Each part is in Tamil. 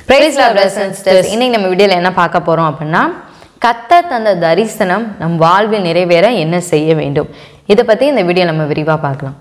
பிரைஸ் பிரதர்ஸ் அண்ட் சிஸ்டர்ஸ் இன்னைக்கு நம்ம வீடியோவில் என்ன பார்க்க போகிறோம் அப்படின்னா கத்த தந்த தரிசனம் நம் வாழ்வில் நிறைவேற என்ன செய்ய வேண்டும் இதை பற்றி இந்த வீடியோ நம்ம விரிவாக பார்க்கலாம்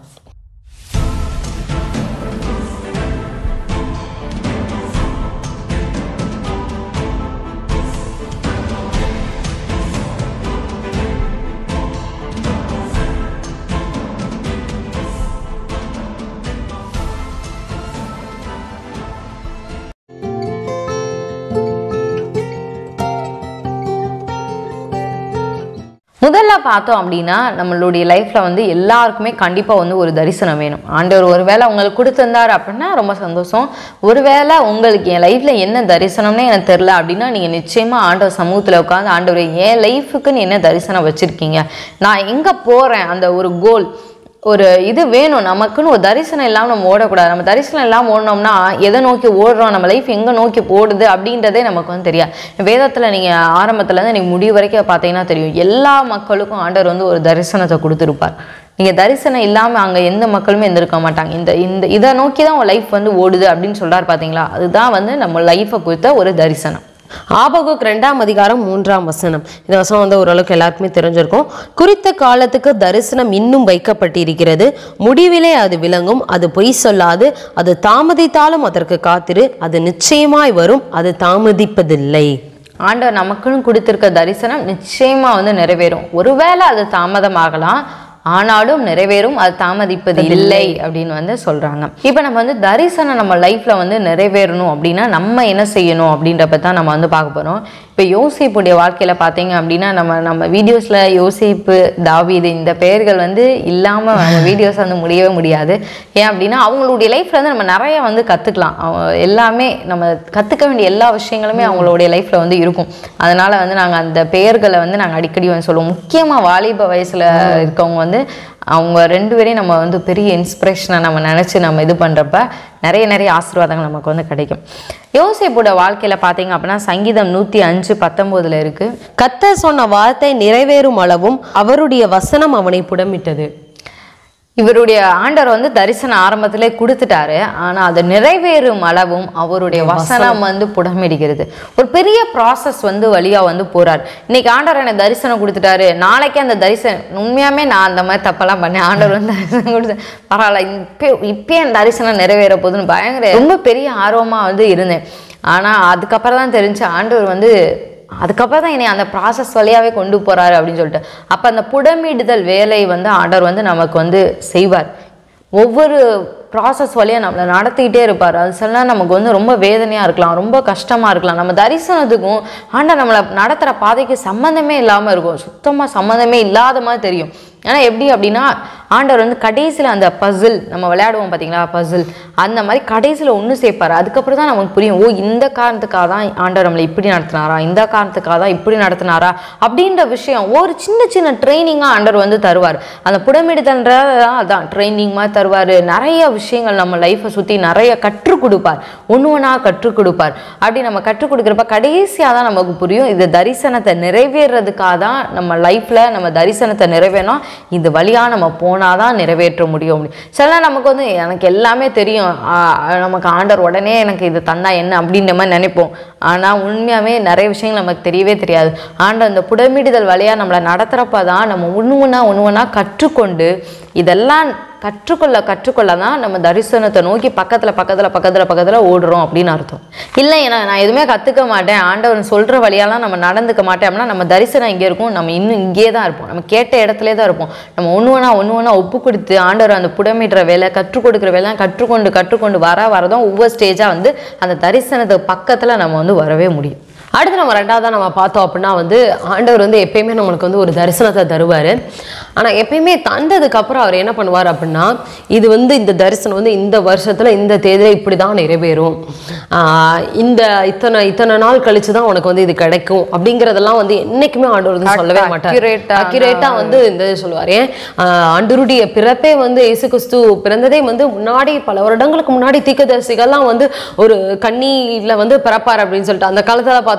முதல்ல பார்த்தோம் அப்படின்னா நம்மளுடைய லைஃப்பில் வந்து எல்லாருக்குமே கண்டிப்பாக வந்து ஒரு தரிசனம் வேணும் ஆண்டவர் ஒருவேளை உங்களுக்கு கொடுத்திருந்தாரு அப்படின்னா ரொம்ப சந்தோஷம் ஒருவேளை உங்களுக்கு என் லைஃப்பில் என்ன தரிசனம்னே எனக்கு தெரில அப்படின்னா நீங்கள் நிச்சயமாக ஆண்டவர் சமூகத்தில் உட்காந்து ஆண்டவர் என் லைஃபுக்குன்னு என்ன தரிசனம் வச்சுருக்கீங்க நான் எங்கே போகிறேன் அந்த ஒரு கோல் ஒரு இது வேணும் நமக்குன்னு ஒரு தரிசனம் இல்லாமல் நம்ம ஓடக்கூடாது நம்ம தரிசனம் இல்லாமல் ஓடினோம்னா எதை நோக்கி ஓடுறோம் நம்ம லைஃப் எங்கே நோக்கி போடுது அப்படின்றதே நமக்கு வந்து தெரியாது வேதத்தில் நீங்கள் ஆரம்பத்துலேருந்து நீங்கள் முடிவு வரைக்கும் பார்த்தீங்கன்னா தெரியும் எல்லா மக்களுக்கும் ஆண்டவர் வந்து ஒரு தரிசனத்தை கொடுத்துருப்பார் நீங்கள் தரிசனம் இல்லாமல் அங்கே எந்த மக்களுமே இருந்திருக்க மாட்டாங்க இந்த இந்த இதை நோக்கி தான் உங்கள் லைஃப் வந்து ஓடுது அப்படின்னு சொல்கிறார் பார்த்தீங்களா அதுதான் வந்து நம்ம லைஃப்பை குறித்த ஒரு தரிசனம் ஆபகுக் ரெண்டாம் அதிகாரம் மூன்றாம் வசனம் இந்த வசனம் வந்து ஓரளவுக்கு எல்லாருக்குமே தெரிஞ்சிருக்கும் குறித்த காலத்துக்கு தரிசனம் இன்னும் வைக்கப்பட்டிருக்கிறது முடிவிலே அது விளங்கும் அது பொய் சொல்லாது அது தாமதித்தாலும் அதற்கு காத்திரு அது நிச்சயமாய் வரும் அது தாமதிப்பதில்லை ஆண்டவர் நமக்குன்னு கொடுத்திருக்க தரிசனம் நிச்சயமா வந்து நிறைவேறும் ஒருவேளை அது தாமதமாகலாம் ஆனாலும் நிறைவேறும் அது தாமதிப்பது இல்லை அப்படின்னு வந்து சொல்றாங்க இப்போ நம்ம வந்து தரிசனம் நம்ம லைஃப்ல வந்து நிறைவேறணும் அப்படின்னா நம்ம என்ன செய்யணும் அப்படின்றப்ப தான் நம்ம வந்து பார்க்க போறோம் இப்போ யோசிப்புடைய வாழ்க்கையில பார்த்தீங்க அப்படின்னா நம்ம நம்ம வீடியோஸ்ல யோசிப்பு தாவீது இந்த பெயர்கள் வந்து இல்லாம நம்ம வீடியோஸ் வந்து முடியவே முடியாது ஏன் அப்படின்னா அவங்களுடைய லைஃப்ல வந்து நம்ம நிறைய வந்து கத்துக்கலாம் அவங்க எல்லாமே நம்ம கத்துக்க வேண்டிய எல்லா விஷயங்களுமே அவங்களுடைய லைஃப்ல வந்து இருக்கும் அதனால வந்து நாங்க அந்த பெயர்களை வந்து நாங்க அடிக்கடி வந்து சொல்லுவோம் முக்கியமா வாலிப வயசுல இருக்கவங்க வந்து அவங்க ரெண்டு பேரையும் நம்ம வந்து பெரிய இன்ஸ்பிரேஷனை நம்ம நினச்சி நம்ம இது பண்ணுறப்ப நிறைய நிறைய ஆசீர்வாதங்கள் நமக்கு வந்து கிடைக்கும் யோசிப்போட வாழ்க்கையில் பார்த்தீங்க அப்படின்னா சங்கீதம் நூற்றி அஞ்சு பத்தொம்போதில் இருக்குது கத்தர் சொன்ன வார்த்தை நிறைவேறும் அளவும் அவருடைய வசனம் அவனை புடமிட்டது இவருடைய ஆண்டவர் வந்து தரிசனம் ஆரம்பத்திலே கொடுத்துட்டாரு ஆனா அது நிறைவேறும் அளவும் அவருடைய வசனம் வந்து புடமிடுகிறது ஒரு பெரிய ப்ராசஸ் வந்து வழியா வந்து போறார் இன்னைக்கு ஆண்டவர் எனக்கு தரிசனம் கொடுத்துட்டாரு நாளைக்கே அந்த தரிசனம் உண்மையாமே நான் அந்த மாதிரி தப்பெல்லாம் பண்ணேன் ஆண்டவர் வந்து தரிசனம் கொடுத்து பரவாயில்ல இப்போ இப்பயே என் தரிசனம் நிறைவேற போகுதுன்னு பயங்கர ரொம்ப பெரிய ஆர்வமா வந்து இருந்தேன் ஆனா அதுக்கப்புறம் தான் தெரிஞ்சு ஆண்டவர் வந்து அதுக்கப்புறம் தான் என்னை அந்த ப்ராசஸ் வழியாவே கொண்டு போறாரு அப்படின்னு சொல்லிட்டு அப்போ அந்த புடமிடுதல் வேலை வந்து ஆண்டவர் வந்து நமக்கு வந்து செய்வார் ஒவ்வொரு ப்ராசஸ் வழியாக நம்மளை நடத்திக்கிட்டே இருப்பார் அது சில நேரம் நமக்கு வந்து ரொம்ப வேதனையாக இருக்கலாம் ரொம்ப கஷ்டமாக இருக்கலாம் நம்ம தரிசனத்துக்கும் ஆண்டவர் நம்மளை நடத்துகிற பாதைக்கு சம்மந்தமே இல்லாமல் இருக்கும் சுத்தமாக சம்மந்தமே இல்லாத மாதிரி தெரியும் ஏன்னா எப்படி அப்படின்னா ஆண்டவர் வந்து கடைசியில் அந்த பசில் நம்ம விளையாடுவோம் பார்த்தீங்களா பசில் அந்த மாதிரி கடைசியில் ஒன்று சேர்ப்பார் அதுக்கப்புறம் தான் நமக்கு புரியும் ஓ இந்த காரணத்துக்காக தான் ஆண்டவர் நம்மளை இப்படி நடத்தினாரா இந்த காரணத்துக்காக தான் இப்படி நடத்தினாரா அப்படின்ற விஷயம் ஒரு சின்ன சின்ன ட்ரைனிங்காக ஆண்டவர் வந்து தருவார் அந்த புடமிடுதல்ன்றது அதான் ட்ரைனிங் மாதிரி தருவார் நிறைய விஷயங்கள் நம்ம லைஃப்பை சுற்றி நிறைய கற்றுக் கொடுப்பார் ஒன்று ஒன்றா கற்றுக் கொடுப்பார் அப்படி நம்ம கற்றுக் கொடுக்குறப்ப கடைசியாக தான் நமக்கு புரியும் இது தரிசனத்தை நிறைவேறதுக்காக தான் நம்ம லைஃப்பில் நம்ம தரிசனத்தை நிறைவேறணும் இது வழியாக நம்ம போனால் தான் நிறைவேற்ற முடியும் அப்படி சில நேரம் நமக்கு வந்து எனக்கு எல்லாமே தெரியும் ஆ, நமக்கு ஆண்டவர் உடனே எனக்கு இது தந்தா என்ன அப்படின்ற மாதிரி நினைப்போம் ஆனால் உண்மையாகவே நிறைய விஷயங்கள் நமக்கு தெரியவே தெரியாது ஆண்டவர் அந்த புடமிடுதல் வழியாக நம்மளை நடத்துகிறப்ப தான் நம்ம ஒன்று ஒன்றா ஒன்று ஒன்றா கற்றுக்கொண்டு இதெல்லாம் கற்றுக்கொள்ள கற்றுக்கொள்ள தான் நம்ம தரிசனத்தை நோக்கி பக்கத்தில் பக்கத்தில் பக்கத்தில் பக்கத்தில் ஓடுறோம் அப்படின்னு அர்த்தம் இல்லை ஏன்னா நான் எதுவுமே கற்றுக்க மாட்டேன் ஆண்டவன் சொல்கிற வழியெல்லாம் நம்ம நடந்துக்க மாட்டேன் அப்படின்னா நம்ம தரிசனம் இங்கே இருக்கும் நம்ம இன்னும் இங்கேயே தான் இருப்போம் நம்ம கேட்ட இடத்துல தான் இருப்போம் நம்ம ஒன்று ஒன்றா ஒன்று ஒன்றா ஒப்பு கொடுத்து ஆண்டவர் அந்த புடமிடுற வேலை கற்றுக் கொடுக்குற வேலை கற்றுக்கொண்டு கற்றுக்கொண்டு வர வரதான் ஒவ்வொரு ஸ்டேஜாக வந்து அந்த தரிசனத்துக்கு பக்கத்தில் நம்ம வந்து வரவே முடியும் அடுத்து நம்ம ரெண்டாவதா நம்ம பார்த்தோம் அப்படின்னா வந்து ஆண்டவர் வந்து எப்பயுமே நம்மளுக்கு வந்து ஒரு தரிசனத்தை தருவார் ஆனால் எப்பயுமே தந்ததுக்கு அப்புறம் அவர் என்ன பண்ணுவார் அப்படின்னா இது வந்து இந்த தரிசனம் வந்து இந்த வருஷத்துல இந்த தேதியில் இப்படி தான் நிறைவேறும் ஆஹ் இந்த இத்தனை இத்தனை நாள் கழிச்சு தான் உனக்கு வந்து இது கிடைக்கும் அப்படிங்கிறதெல்லாம் வந்து என்னைக்குமே ஆண்டவர் வந்து சொல்லவே மாட்டார் accurate-ஆன அக்யூரேட்டா வந்து இந்த இது சொல்லுவார் ஏன் ஆஹ் ஆண்டவருடைய பிறப்பே வந்து இயேசு கிறிஸ்து பிறந்ததே வந்து முன்னாடி பல வருடங்களுக்கு முன்னாடி தீர்க்கதரிசிகள்லாம் வந்து ஒரு கண்ணியில வந்து பிறப்பார் அப்படின்னு சொல்லிட்டு அந்த காலத்துல பார்த்தோம்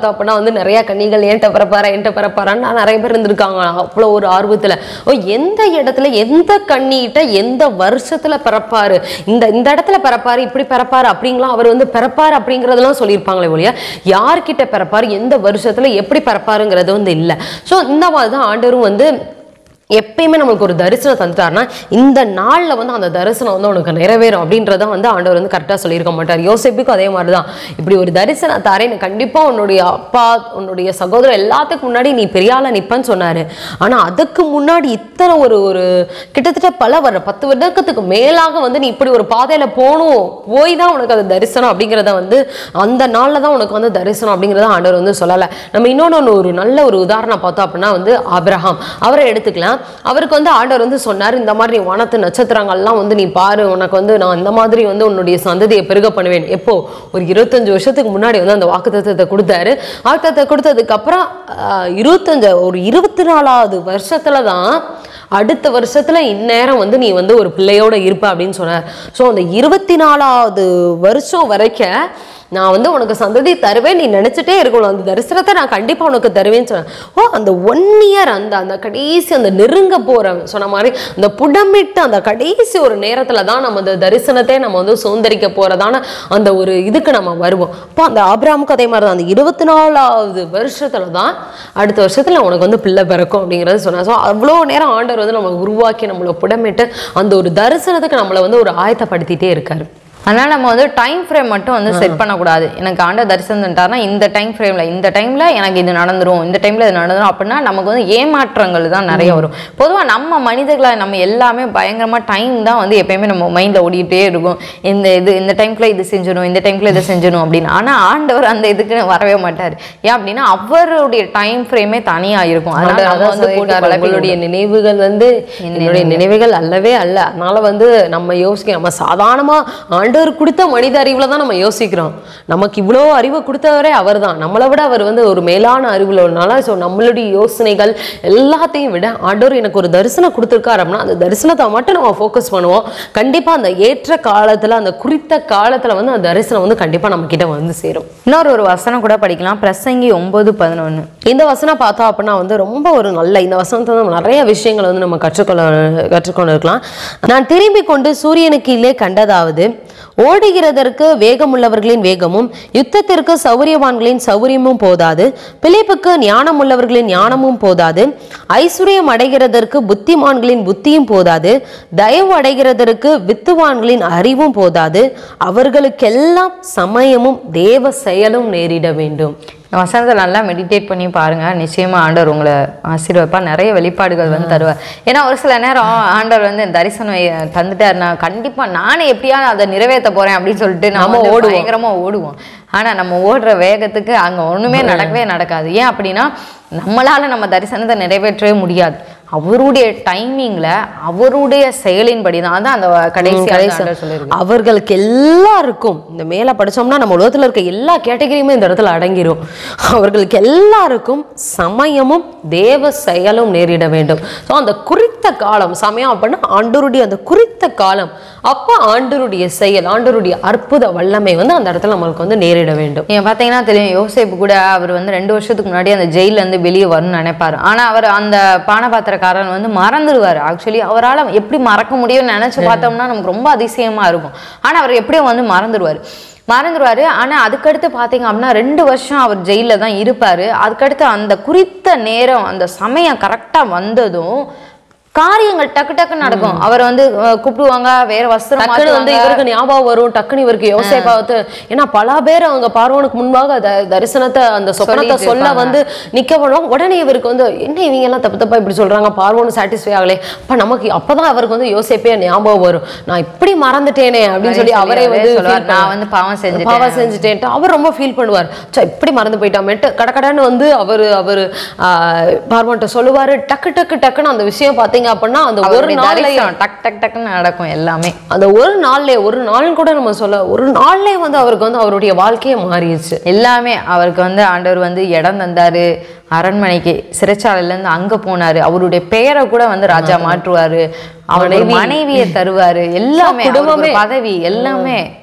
பார்த்தோம் அப்படின்னா வந்து நிறைய கன்னிகள் என்கிட்ட பிறப்பாரா என்கிட்ட பிறப்பாரான்னு நிறைய பேர் இருந்திருக்காங்க அவ்வளோ ஒரு ஆர்வத்துல ஓ எந்த இடத்துல எந்த கண்ணிகிட்ட எந்த வருஷத்துல பிறப்பாரு இந்த இந்த இடத்துல பிறப்பாரு இப்படி பிறப்பாரு அப்படிங்கலாம் அவர் வந்து பிறப்பாரு அப்படிங்கிறதெல்லாம் சொல்லியிருப்பாங்களே ஒழிய யார்கிட்ட பிறப்பாரு எந்த வருஷத்துல எப்படி பிறப்பாருங்கிறது வந்து இல்லை ஸோ இந்த மாதிரி தான் ஆண்டவரும் வந்து எப்பயுமே நம்மளுக்கு ஒரு தரிசனம் தந்துட்டாருன்னா இந்த நாள்ல வந்து அந்த தரிசனம் வந்து உனக்கு நிறைவேறும் அப்படின்றத வந்து ஆண்டவர் வந்து கரெக்டாக சொல்லியிருக்க மாட்டார் யோசிப்புக்கும் அதே மாதிரி தான் இப்படி ஒரு தரிசனம் தாரேன் கண்டிப்பா உன்னுடைய அப்பா உன்னுடைய சகோதரர் எல்லாத்துக்கும் முன்னாடி நீ பெரிய ஆளா நிப்பன்னு சொன்னாரு ஆனா அதுக்கு முன்னாடி இத்தனை ஒரு ஒரு கிட்டத்தட்ட பல வர பத்து வருடத்துக்கு மேலாக வந்து நீ இப்படி ஒரு பாதையில போகணும் போய் தான் உனக்கு அது தரிசனம் அப்படிங்கிறத வந்து அந்த நாள்ல தான் உனக்கு வந்து தரிசனம் அப்படிங்கிறத ஆண்டவர் வந்து சொல்லலை நம்ம இன்னொன்று ஒரு நல்ல ஒரு உதாரணம் பார்த்தோம் அப்படின்னா வந்து ஆபிரகாம் அவரை எடுத்துக்கலாம் அவருக்கு வந்து ஆண்டவர் வந்து சொன்னார் இந்த மாதிரி வானத்து நட்சத்திரங்கள்லாம் வந்து நீ பாரு உனக்கு வந்து நான் இந்த மாதிரி வந்து உன்னுடைய சந்ததியை பெருக பண்ணுவேன் எப்போ ஒரு இருபத்தஞ்சு வருஷத்துக்கு முன்னாடி வந்து அந்த வாக்குத்தத்தத்தை கொடுத்தாரு வாக்குத்தத்தை கொடுத்ததுக்கு அப்புறம் ஆஹ், இருபத்தஞ்சு ஒரு இருபத்தி நாலாவது வருஷத்துல தான் அடுத்த வருஷத்துல இந்நேரம் வந்து நீ வந்து ஒரு பிள்ளையோட இருப்ப அப்படின்னு சொன்னார் ஸோ அந்த இருபத்தி நாலாவது வருஷம் வரைக்கும் நான் வந்து உனக்கு சந்ததி தருவேன் நீ நினைச்சிட்டே இருக்கணும் அந்த தரிசனத்தை நான் கண்டிப்பா உனக்கு தருவேன்னு சொன்னேன் ஓ அந்த ஒன் இயர் அந்த அந்த கடைசி அந்த நெருங்க போற சொன்ன மாதிரி அந்த புடமிட்டு அந்த கடைசி ஒரு நேரத்துல தான் நம்ம அந்த தரிசனத்தை நம்ம வந்து சுதந்திரிக்க போறதான அந்த ஒரு இதுக்கு நம்ம வருவோம் அப்போ அந்த ஆபிராமுக்கு அதே மாதிரி தான் அந்த இருபத்தி நாலாவது வருஷத்துல தான் அடுத்த வருஷத்துல உனக்கு வந்து பிள்ளை பிறக்கும் அப்படிங்கறது சொன்னார் ஸோ அவ்வளோ நேரம் ஆண்டவர் வந்து நம்ம உருவாக்கி நம்மளை புடமிட்டு அந்த ஒரு தரிசனத்துக்கு நம்மளை வந்து ஒரு ஆயத்தப்படுத்திட்டே இருக்காரு அதனால நம்ம வந்து டைம் ஃப்ரேம் மட்டும் வந்து செட் பண்ணக்கூடாது எனக்கு ஆண்ட தரிசனம் தந்துட்டாருன்னா இந்த டைம் ஃப்ரேம்ல இந்த டைம்ல எனக்கு இது நடந்துரும் இந்த டைம்ல இது நடந்துரும் அப்படின்னா நமக்கு வந்து ஏமாற்றங்கள் தான் நிறைய வரும் பொதுவா நம்ம மனிதர்களை நம்ம எல்லாமே பயங்கரமா டைம் தான் வந்து எப்பயுமே நம்ம மைண்ட்ல ஓடிட்டே இருக்கும் இந்த இது இந்த டைம்க்குள்ள இது செஞ்சிடும் இந்த டைம்க்குள்ள இது செஞ்சிடும் அப்படின்னு ஆனா ஆண்டவர் அந்த இதுக்கு வரவே மாட்டார் ஏன் அப்படின்னா அவருடைய டைம் ஃப்ரேமே தனியா இருக்கும் அதனால ஆண்டவர் நம்ம அதான் வந்து போட்டு சொல்லியிருக்காரு, குழப்பி உங்களுடைய நினைவுகள் வந்து என்னுடைய நினைவுகள் அல்லவே அல்ல அதனால வந்து நம்ம யோசிக்க நம்ம சாதாரணமா ஆண்டவர் கொடுத்த மனித அறிவுல தான் நம்ம யோசிக்கிறோம் நமக்கு இவ்வளோ அறிவை கொடுத்தவரே அவர் தான் நம்மளை விட அவர் வந்து ஒரு மேலான அறிவுல உள்ளனால ஸோ நம்மளுடைய யோசனைகள் எல்லாத்தையும் விட ஆண்டவர் எனக்கு ஒரு தரிசனம் கொடுத்துருக்காரு அப்படின்னா அந்த தரிசனத்தை மட்டும் நம்ம ஃபோக்கஸ் பண்ணுவோம் கண்டிப்பா அந்த ஏற்ற காலத்துல அந்த குறித்த காலத்துல வந்து அந்த தரிசனம் வந்து கண்டிப்பா நம்ம கிட்ட வந்து சேரும் இன்னொரு ஒரு வசனம் கூட படிக்கலாம் பிரசங்கி ஒன்பது பதினொன்னு இந்த வசனம் பார்த்தோம் அப்படின்னா வந்து ரொம்ப ஒரு நல்ல இந்த வசனத்தை நம்ம நிறைய விஷயங்களை வந்து நம்ம கற்றுக்கொள்ள கற்றுக்கொண்டு இருக்கலாம் நான் திரும்பி கொண்டு சூரியனுக்கு கீழே கண்டதாவது ஓடுகிறதற்கு வேகமுள்ளவர்களின் வேகமும் யுத்தத்திற்கு சௌரியவான்களின் சௌரியமும் போதாது பிழைப்புக்கு ஞானம் உள்ளவர்களின் ஞானமும் போதாது ஐஸ்வர்யம் அடைகிறதற்கு புத்திமான்களின் புத்தியும் போதாது தயவு அடைகிறதற்கு வித்துவான்களின் அறிவும் போதாது அவர்களுக்கெல்லாம் சமயமும் தேவ செயலும் நேரிட வேண்டும் இந்த வசனத்தை நல்லா மெடிடேட் பண்ணி பாருங்க நிச்சயமா ஆண்டவர் உங்களை ஆசீர்வதிப்பா நிறைய வெளிப்பாடுகள் வந்து தருவார் ஏன்னா ஒரு சில நேரம் ஆண்டவர் வந்து இந்த தரிசனம் எ- தந்துட்டாருன்னா கண்டிப்பா நானே எப்படியாவது அதை நிறைவேற்ற போறேன் அப்படின்னு சொல்லிட்டு நம்ம ஓடுவோம் பயங்கரமா ஓடுவோம் ஆனா நம்ம ஓடுற வேகத்துக்கு அங்க ஒண்ணுமே நடக்கவே நடக்காது ஏன் அப்படின்னா நம்மளால நம்ம தரிசனத்தை நிறைவேற்றவே முடியாது அவருடைய டைமிங்ல அவருடைய செயலின்படி தான் அதான் அந்த கடைசி கடைசி சொல்லியிருக்கு அவர்களுக்கு எல்லாருக்கும் இந்த மேல படிச்சோம்னா நம்ம உலகத்துல இருக்க எல்லா கேட்டகரியுமே இந்த இடத்துல அடங்கிரும் அவர்களுக்கு எல்லாருக்கும் சமயமும் தேவ செயலும் நேரிட வேண்டும் ஸோ அந்த குறித்த காலம் சமயம் அப்படின்னா ஆண்டவருடைய அந்த குறித்த காலம் அப்ப ஆண்டவருடைய செயல் ஆண்டவருடைய அற்புத வல்லமை வந்து அந்த இடத்துல நம்மளுக்கு வந்து நேரிட வேண்டும் நீங்க பாத்தீங்கன்னா தெரியும் யோசேப்பு கூட அவர் வந்து ரெண்டு வருஷத்துக்கு முன்னாடி அந்த ஜெயில இருந்து வெளியே வரணும்னு நினைப்பாரு ஆனா அவர் அந்த பானபாத்திரக்காரன் வந்து மறந்துடுவாரு ஆக்சுவலி அவரால எப்படி மறக்க முடியும்னு நினைச்சு பார்த்தோம்னா நமக்கு ரொம்ப அதிசயமா இருக்கும் ஆனா அவர் எப்படியும் வந்து மறந்துடுவாரு மறந்துடுவாரு ஆனா அதுக்கடுத்து பாத்தீங்க அப்படின்னா ரெண்டு வருஷம் அவர் ஜெயில தான் இருப்பாரு அதுக்கடுத்து அந்த குறித்த நேரம் அந்த சமயம் கரெக்டா வந்ததும் காரியங்கள் டக்கு டக்கு நடக்கும் அவர் வந்து அஹ், கூப்பிடுவாங்க வேற வஸ்திரம் டக்குனு வந்து மாத்துவாங்க. இவருக்கு ஞாபகம் வரும் டக்குனு இவருக்கு யோசை பார்த்து ஏன்னா பல பேர் அவங்க பார்வனுக்கு முன்பாக த- தரிசனத்தை அந்த சொப்பனத்தை சொல்லிட்டு சொல்ல இருப்பாங்க. வந்து நிக்க பண்ணுவோம் உடனே இவருக்கு வந்து என்ன இவங்க எல்லாம் தப்பு தப்பா இப்படி சொல்றாங்க பார்வனும் சாட்டிஸ்ஃபை ஆகலே அப்ப நமக்கு அப்பதான் அவருக்கு வந்து யோசிப்பே ஞாபகம் வரும் நான் இப்படி மறந்துட்டேனே அப்படின்னு சொல்லி அவரே வந்து சொல்லுவார், feel நான் வந்து பாவம் செஞ்சுட்டேன். பாவம் செஞ்சுட்டேன்ட்டு அவர் ரொம்ப ஃபீல் பண்ணுவார் சே இப்படி மறந்து போயிட்டாமேட்டு கடகடன்னு வந்து அவர் அவர் பார்வன்ட்ட சொல்லுவாரு டக்கு டக்கு டக்குன்னு அந்த விஷயம் பாத்தீங்க அப்படின்னா அந்த ஒரு அவருடைய நாள்லயே தரிசனம் டக் டக் டக்குன்னு நடக்கும் எல்லாமே அந்த ஒரு நாள்லயே ஒரு நாள் கூட நம்ம சொல்ல ஒரு நாள்லயே வந்து அவருக்கு வந்து அவருடைய வாழ்க்கையே மாறிடுச்சு எல்லாமே அவருக்கு வந்து ஆண்டவர் வந்து இடம் தந்தாரு அரண்மனைக்கு சிறைச்சாலையில இருந்து அங்க போனாரு அவருடைய பெயரை கூட வந்து ராஜா மாற்றுவாரு அவருடைய மனைவியை தருவாரு எல்லாமே குடும்பமே. அவருக்கு ஒரு பதவி எல்லாமே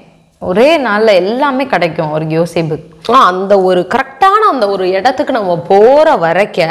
ஒரே நாள்ல எல்லாமே கிடைக்கும் ஒரு யோசேப்புக்கு ஆ, அந்த ஒரு கரெக்டான அந்த ஒரு இடத்துக்கு நம்ம போற வரைக்க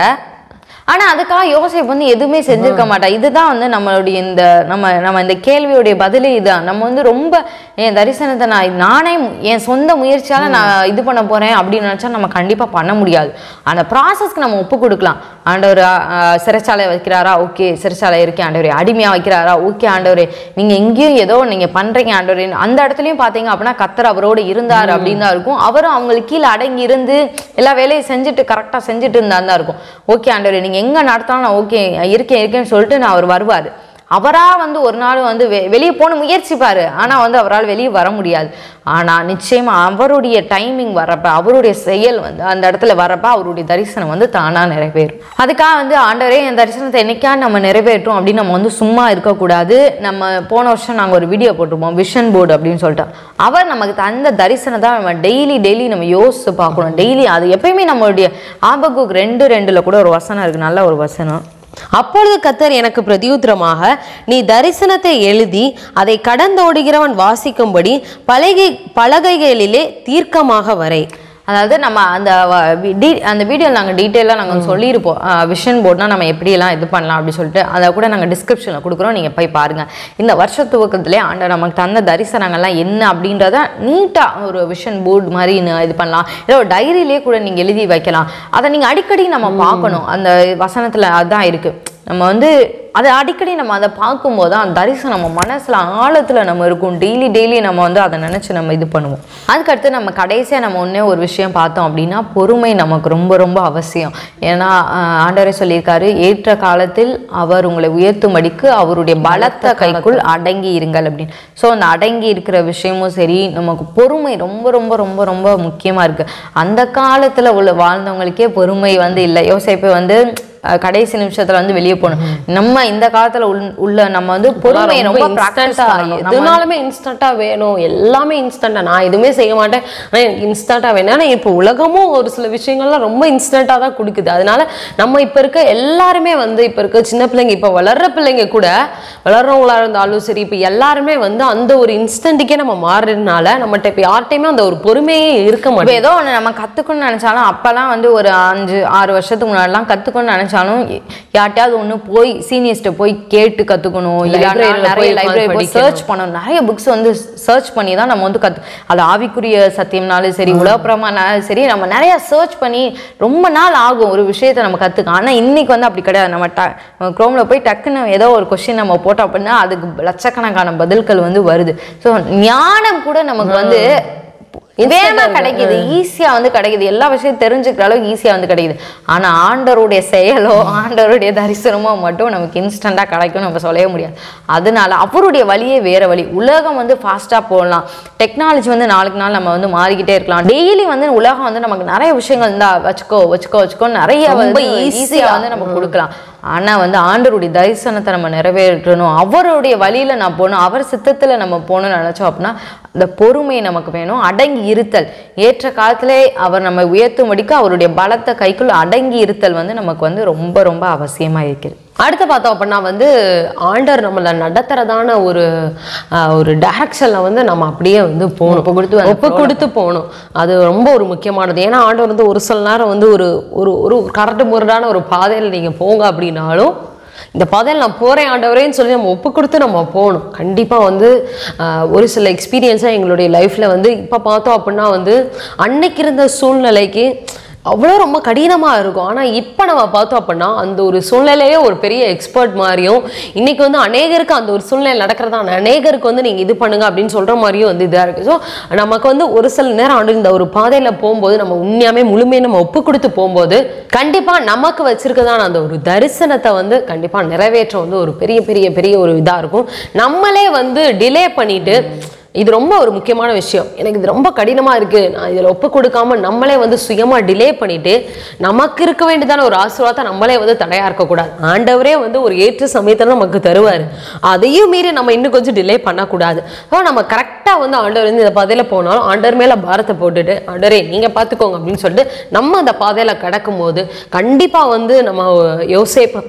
ஆனா அதுக்காக யோசேப் வந்து எதுவுமே செஞ்சிருக்க மாட்டா இதுதான் வந்து நம்மளுடைய இந்த நம்ம நம்ம இந்த கேள்வியுடைய பதிலே இதுதான் நம்ம வந்து ரொம்ப என் தரிசனத்தை நான் நானே மு- என் சொந்த முயற்சியால நான் இது பண்ண போறேன் அப்படின்னு நினைச்சா நம்ம கண்டிப்பா பண்ண முடியாது அந்த ப்ராசஸ்க்கு நம்ம ஒப்பு கொடுக்கலாம் ஆண்டவர் ஆ, ஆ, சிறைச்சாலை வைக்கிறாரா ஓகே சிறைச்சாலை இருக்கேன் ஆண்டவரே அடிமையா வைக்கிறாரா ஓகே ஆண்டவரே நீங்க எங்கேயும் ஏதோ நீங்க பண்றீங்க ஆண்டவரே அந்த இடத்துலயும் பாத்தீங்க அப்படின்னா கத்தர் அவரோடு இருந்தார் அப்படின்னு தான் இருக்கும் அவரும் அவங்களுக்கு கீழே அடங்கி இருந்து எல்லா வேலையும் செஞ்சுட்டு கரெக்டா செஞ்சுட்டு இருந்தா தான் இருக்கும் ஓகே ஆண்டவரே நீங்க எங்க நடத்தாலும் நான் ஓகே இருக்கேன் இருக்கேன்னு சொல்லிட்டு நான் அவர் வருவார் அவரா வந்து ஒரு நாள் வந்து வெ வெளியே போன முயற்சிப்பாரு ஆனா வந்து அவரால் வெளியே வர முடியாது ஆனா நிச்சயமா அவருடைய டைமிங் வரப்ப அவருடைய செயல் வந்து அந்த இடத்துல வரப்ப அவருடைய தரிசனம் வந்து தானா நிறைவேறும் அதுக்காக வந்து ஆண்டவரே என் தரிசனத்தை என்னைக்கா நம்ம நிறைவேற்றும் அப்படின்னு நம்ம வந்து சும்மா இருக்கக்கூடாது நம்ம போன வருஷம் நாங்கள் ஒரு வீடியோ போட்டிருப்போம் விஷன் போர்டு அப்படின்னு சொல்லிட்டு அவர் நமக்கு தந்த தரிசனத்தை நம்ம டெய்லி டெய்லி நம்ம யோசிச்சு பார்க்கணும் டெய்லி அது எப்பயுமே நம்மளுடைய ஆபகுக் ரெண்டு ரெண்டுல கூட ஒரு வசனம் இருக்கு நல்ல ஒரு வசனம் அப்பொழுது கத்தர் எனக்கு பிரதியுத்தரமாக நீ தரிசனத்தை எழுதி அதை கடந்தோடுகிறவன் வாசிக்கும்படி பலகை பலகைகளிலே தீர்க்கமாக வரை அதாவது நம்ம அந்த வ- வி- டி- அந்த வீடியோ நாங்கள் டீட்டெயிலாக நாங்கள் சொல்லியிருப்போம் விஷன் போர்ட்னா நம்ம எப்படியெல்லாம் இது பண்ணலாம் அப்படின்னு சொல்லிட்டு அதை கூட நாங்கள் டிஸ்கிரிப்ஷனில் கொடுக்குறோம் நீங்கள் போய் பாருங்கள் இந்த வருஷ துவக்கத்திலே ஆண்டவர் நமக்கு தந்த தரிசனங்கள்லாம் என்ன அப்படின்றத நீட்டாக ஒரு விஷன் போர்டு மாதிரி ந- இது பண்ணலாம் இல்லை ஒரு டைரியிலே கூட நீங்கள் எழுதி வைக்கலாம் அதை நீங்கள் அடிக்கடி நம்ம பார்க்கணும் அந்த வசனத்தில் அதான் இருக்குது நம்ம வந்து அதை அடிக்கடி நம்ம அதை பார்க்கும்போது தான் அந்த தரிசனம் நம்ம மனசுல ஆழத்துல நம்ம இருக்கும் டெய்லி டெய்லி நம்ம வந்து அதை நினைச்சு நம்ம இது பண்ணுவோம் அதுக்கடுத்து நம்ம கடைசியா நம்ம ஒண்ணே ஒரு விஷயம் பார்த்தோம் அப்படின்னா பொறுமை நமக்கு ரொம்ப ரொம்ப அவசியம் ஏன்னா ஆஹ், ஆண்டவரே சொல்லியிருக்காரு ஏற்ற காலத்தில் அவர் உங்களை உயர்த்தும்படிக்கு அவருடைய பலத்த கைக்குள் அடங்கி இருங்கள் அப்படின்னு ஸோ அந்த அடங்கி இருக்கிற விஷயமும் சரி நமக்கு பொறுமை ரொம்ப ரொம்ப ரொம்ப ரொம்ப முக்கியமா இருக்கு அந்த காலத்துல உள்ள வாழ்ந்தவங்களுக்கே பொறுமை வந்து இல்லை யோசிப்பை வந்து அஹ் கடைசி நிமிஷத்துல வந்து வெளியே போகணும் நம்ம இந்த காலத்துல உள்- உள்ள நம்ம வந்து பொறுமையை ரொம்ப ப்ராக்டிஸ் பண்ணணும் நம்ம எதுனாலுமே இன்ஸ்டண்டா வேணும் எல்லாமே இன்ஸ்டண்டா நான் எதுவுமே செய்ய மாட்டேன் ஆனா எனக்கு இன்ஸ்டண்டா வேணும் ஆனா இப்போ உலகமும் ஒரு சில விஷயங்கள்லாம் ரொம்ப இன்ஸ்டண்டா தான் கொடுக்குது அதனால நம்ம இப்ப இருக்க எல்லாருமே வந்து இப்ப இருக்க சின்ன பிள்ளைங்க இப்ப வளர்ற பிள்ளைங்க கூட வளர்றவங்களா இருந்தாலும் சரி இப்ப எல்லாருமே வந்து அந்த ஒரு இன்ஸ்டன்ட்டுக்கே நம்ம மாறுறதுனால நம்மகிட்ட இப்ப யார்கிட்டயுமே அந்த ஒரு பொறுமையே இருக்க இப்போ மாட்டேங்குது ஏதோ ஒன்று நம்ம கற்றுக்கணும்னு நினச்சாலும் அப்போல்லாம் வந்து ஒரு அஞ்சு ஆறு வருஷத்துக்கு முன்னாடிலாம் கற்றுக்கணும்னு நினச்சாலும் யார்ட்டையாவது ஒன்று போய் சீனியர்ஸ்ட்டை போய் கேட்டு கற்றுக்கணும் Library ல நிறைய போய் லைப்ரரி போய் படிக்கணும். சர்ச் பண்ணணும் நிறைய புக்ஸ் வந்து சர்ச் பண்ணி தான் நம்ம வந்து கற்று அது ஆவிக்குரிய சத்தியம்னாலும் சரி உலகப்புறமானாலும் சரி நம்ம நிறைய சர்ச் பண்ணி ரொம்ப நாள் ஆகும் ஒரு விஷயத்தை நம்ம கற்றுக்க ஆனால் இன்னைக்கு வந்து அப்படி கிடையாது நம்ம ட க்ரோமில் போய் டக்குன்னு ஏதோ ஒரு கொஸ்டின் நம்ம போட்டோம் அப்படின்னா அதுக்கு லட்சக்கணக்கான பதில்கள் வந்து வருது ஸோ ஞானம் கூட நமக்கு வந்து வேகமா கிடைக்குது ஈஸியா வந்து கிடைக்குது எல்லா விஷயம் தெரிஞ்சுக்கிற அளவுக்கு ஈஸியா வந்து கிடைக்குது ஆனா ஆண்டவருடைய செயலோ ஆண்டவருடைய தரிசனமோ மட்டும் நமக்கு இன்ஸ்டண்டா கிடைக்கும் நம்ம சொல்லவே முடியாது அதனால அவருடைய வழியே வேற வழி உலகம் வந்து ஃபாஸ்டா போகலாம் டெக்னாலஜி வந்து நாளுக்கு நாள் நம்ம வந்து மாறிக்கிட்டே இருக்கலாம் டெய்லி வந்து உலகம் வந்து நமக்கு நிறைய விஷயங்கள் இருந்தா வச்சுக்கோ வச்சுக்கோ வச்சுக்கோ நிறைய ரொம்ப வந்து easy-ஆ ஈஸியா வந்து நம்ம கொடுக்கலாம் ஆனா வந்து ஆண்டவருடைய தரிசனத்தை நம்ம நிறைவேற்றணும் அவருடைய வழியில நான் போகணும் அவர் சித்தத்துல நம்ம போகணும்னு நினைச்சோம் அப்படின்னா அந்த பொறுமை நமக்கு வேணும் அடங்கி இருத்தல் ஏற்ற காலத்திலே அவர் நம்ம உயர்த்தும்படிக்கு அவருடைய பலத்த கைக்குள் அடங்கி இருத்தல் வந்து நமக்கு வந்து ரொம்ப ரொம்ப அவசியமா இருக்குது அடுத்து பார்த்தோம் அப்படின்னா வந்து ஆண்டர் நம்மளை நடத்துறதான ஒரு ஆஹ், ஒரு டைரக்ஷன்ல வந்து நம்ம அப்படியே வந்து போகணும் ஒப்பு கொடுத்து அந்த ஒப்பு கொடுத்து போகணும் அது ரொம்ப ஒரு முக்கியமானது ஏன்னா ஆண்டவர் வந்து ஒரு சில நேரம் வந்து ஒரு ஒரு ஒரு கரட்டு முரடான ஒரு பாதையில் நீங்க போங்க அப்படின்னாலும் இந்த பாதையில் நான் போறேன் ஆண்டவரேன்னு சொல்லி நம்ம ஒப்பு கொடுத்து நம்ம போகணும் கண்டிப்பா வந்து ஆஹ், ஒரு சில எக்ஸ்பீரியன்ஸாக எங்களுடைய லைஃப்ல வந்து இப்போ பார்த்தோம் அப்படின்னா வந்து அன்னைக்கு இருந்த சூழ்நிலைக்கு அவ்வளோ ரொம்ப கடினமாக இருக்கும் ஆனால் இப்போ நம்ம பார்த்தோம் அப்படின்னா அந்த ஒரு சூழ்நிலையே ஒரு பெரிய எக்ஸ்பர்ட் மாதிரியும் இன்னைக்கு வந்து அநேகருக்கு அந்த ஒரு சூழ்நிலை நடக்கிறதா அநேகருக்கு வந்து நீங்கள் இது பண்ணுங்க அப்படின்னு சொல்கிற மாதிரியும் வந்து இதாக இருக்குது ஸோ நமக்கு வந்து ஒரு சில நேரம் ஆண்டு இந்த ஒரு பாதையில் போகும்போது நம்ம உண்மையாமே முழுமையை நம்ம ஒப்பு கொடுத்து போகும்போது கண்டிப்பாக நமக்கு வச்சிருக்கதான அந்த ஒரு தரிசனத்தை வந்து கண்டிப்பாக நிறைவேற்ற வந்து ஒரு பெரிய பெரிய பெரிய ஒரு இதாக இருக்கும் நம்மளே வந்து டிலே பண்ணிட்டு இது ரொம்ப ஒரு முக்கியமான விஷயம் எனக்கு இது ரொம்ப கடினமாக இருக்குது நான் இதில் ஒப்பு கொடுக்காம நம்மளே வந்து சுயமாக டிலே பண்ணிட்டு நமக்கு இருக்க வேண்டியதான ஒரு ஆசீர்வாதத்தை நம்மளே வந்து தடையாக இருக்கக்கூடாது ஆண்டவரே வந்து ஒரு ஏற்ற சமயத்தில் நமக்கு தருவார் அதையும் மீறி நம்ம இன்னும் கொஞ்சம் டிலே பண்ணக்கூடாது ஸோ நம்ம கரெக்டாக வந்து ஆண்டவர் வந்து இந்த பாதையில் போனாலும் ஆண்டவர் மேலே பாரத்தை போட்டுட்டு ஆண்டவரே நீங்கள் பார்த்துக்கோங்க அப்படின்னு சொல்லிட்டு நம்ம அந்த பாதையில் கடக்கும்போது கண்டிப்பாக வந்து நம்ம யோசேப்ப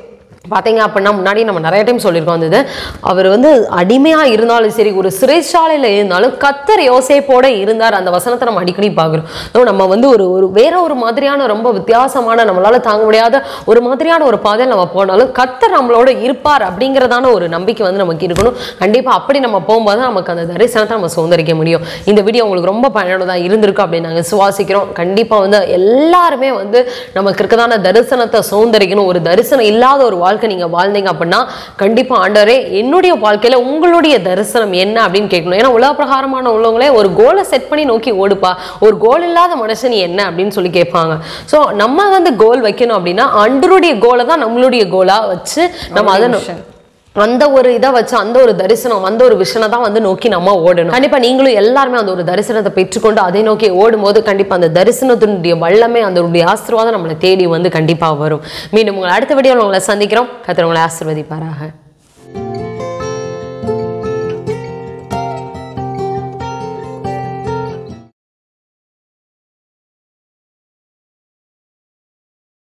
பார்த்தீங்க அப்படின்னா முன்னாடி நம்ம நிறைய டைம் சொல்லியிருக்கோம் அந்த இது அவர் வந்து அடிமையாக இருந்தாலும் சரி ஒரு சிறைச்சாலையில் இருந்தாலும் கத்தர் யோசேப்போட இருந்தார் அந்த வசனத்தை நம்ம அடிக்கடி பார்க்குறோம் ஸோ நம்ம வந்து ஒரு ஒரு வேற ஒரு மாதிரியான ரொம்ப வித்தியாசமான நம்மளால தாங்க முடியாத ஒரு மாதிரியான ஒரு பாதையில் நம்ம போனாலும் கத்தர் நம்மளோட இருப்பார் அப்படிங்கிறதான ஒரு நம்பிக்கை வந்து நமக்கு இருக்கணும் கண்டிப்பாக அப்படி நம்ம போகும்போது தான் நமக்கு அந்த தரிசனத்தை நம்ம சுதந்திரிக்க முடியும் இந்த வீடியோ உங்களுக்கு ரொம்ப பயனுள்ளதாக இருந்திருக்கு அப்படின்னு நாங்கள் சுவாசிக்கிறோம் கண்டிப்பாக வந்து எல்லாருமே வந்து நமக்கு இருக்கதான தரிசனத்தை சுதந்திரிக்கணும் ஒரு தரிசனம் இல்லாத ஒரு வாழ்க்கை நீங்கள் வாழ்ந்தீங்க அப்படின்னா கண்டிப்பாக ஆண்டவரே என்னுடைய வாழ்க்கையில் உங்களுடைய தரிசனம் என்ன அப்படின்னு கேட்கணும் ஏன்னா உலக பிரகாரமான உள்ளவங்களே ஒரு கோலை செட் பண்ணி நோக்கி ஓடுப்பா ஒரு கோல் இல்லாத மனுஷன் என்ன அப்படின்னு சொல்லி கேட்பாங்க ஸோ நம்ம வந்து கோல் வைக்கணும் அப்படின்னா அண்டருடைய கோலை தான் நம்மளுடைய கோலாக வச்சு நம்ம அதை நோ- அந்த ஒரு இதை வச்சு அந்த ஒரு தரிசனம் அந்த ஒரு விஷனை தான் வந்து நோக்கி நம்ம ஓடணும் கண்டிப்பா நீங்களும் எல்லாருமே அந்த ஒரு தரிசனத்தை பெற்றுக்கொண்டு அதை நோக்கி ஓடும்போது கண்டிப்பா அந்த தரிசனத்தினுடைய வல்லமே அந்த ஆசீர்வாதம் நம்மளை தேடி வந்து கண்டிப்பா வரும் மீண்டும் உங்களை அடுத்த வீடியோவில் உங்களை சந்திக்கிறோம் கத்திர உங்களை ஆசீர்வதிப்பாராக